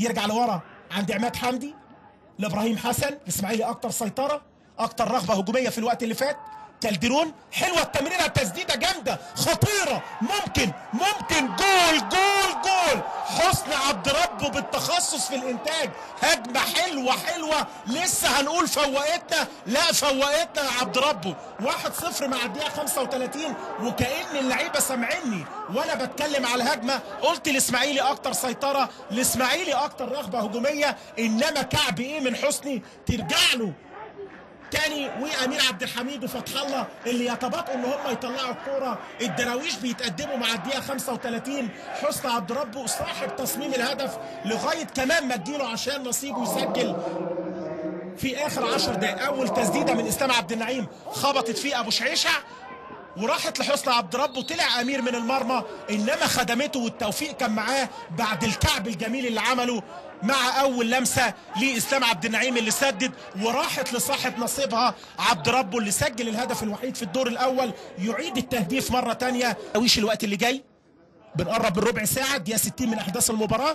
يرجع لورا عند عماد حمدي لابراهيم حسن الاسماعيلي اكتر سيطره اكتر رغبه هجوميه في الوقت اللي فات كالديرون حلوه التمريره تسديده جامده خطيره ممكن ممكن جول جول جول حسن عبد ربه بالتخصص في الانتاج هجمه حلوه حلوه لسه هنقول فوقتنا لا فوقتنا يا عبد ربه 1-0 مع الدقيقه 35 وكأن اللعيبه سامعيني وانا بتكلم على الهجمه قلت الاسماعيلي اكتر سيطره الاسماعيلي اكتر رغبه هجوميه انما كعب ايه من حسني ترجع له تاني وامير عبد الحميد وفتح الله اللي يتباطؤوا ان هم يطلعوا الكوره الدراويش بيتقدموا مع الدقيقه 35 حسن عبد ربه صاحب تصميم الهدف لغايه كمان ما تجيله عشان نصيبه يسجل في اخر 10 دقائق اول تسديده من اسلام عبد النعيم خبطت فيه ابو شعيشه وراحت لحسن عبد ربه وطلع امير من المرمى انما خدمته والتوفيق كان معاه بعد الكعب الجميل اللي عمله مع اول لمسه لاسلام عبد النعيم اللي سدد وراحت لصاحب نصيبها عبد ربه اللي سجل الهدف الوحيد في الدور الاول يعيد التهديف مره ثانيه ويش الوقت اللي جاي بنقرب من ربع ساعه دقيقه 60 من احداث المباراه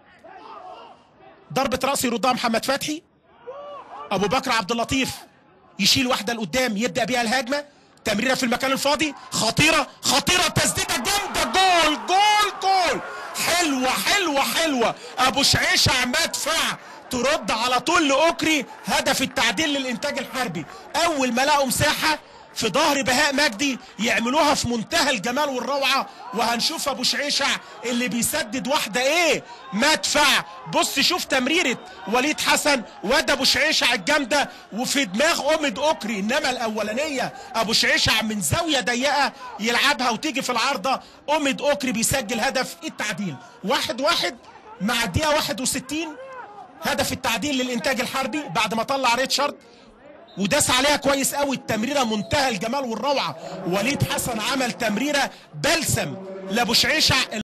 ضربه راس يردها محمد فتحي ابو بكر عبد اللطيف يشيل واحده لقدام يبدا بيها الهجمه تمريره في المكان الفاضي خطيره خطيره تسديده جامده جول جول جول حلوه حلوه حلوه ابو شعيشه مدفع ترد على طول لاوكري هدف التعديل للانتاج الحربي اول ما لقوا مساحه في ظهر بهاء مجدي يعملوها في منتهى الجمال والروعه وهنشوف ابو شعيشع اللي بيسدد واحده ايه مدفع بص شوف تمريره وليد حسن واد ابو شعيشع الجامده وفي دماغ امد اوكري انما الاولانيه ابو شعيشع من زاويه ضيقه يلعبها وتيجي في العارضه امد اوكري بيسجل هدف التعديل واحد واحد مع الدقيقه 61 هدف التعديل للانتاج الحربي بعد ما طلع ريتشارد وداس عليها كويس قوي التمريره منتهى الجمال والروعه وليد حسن عمل تمريره بلسم لابو شعيشع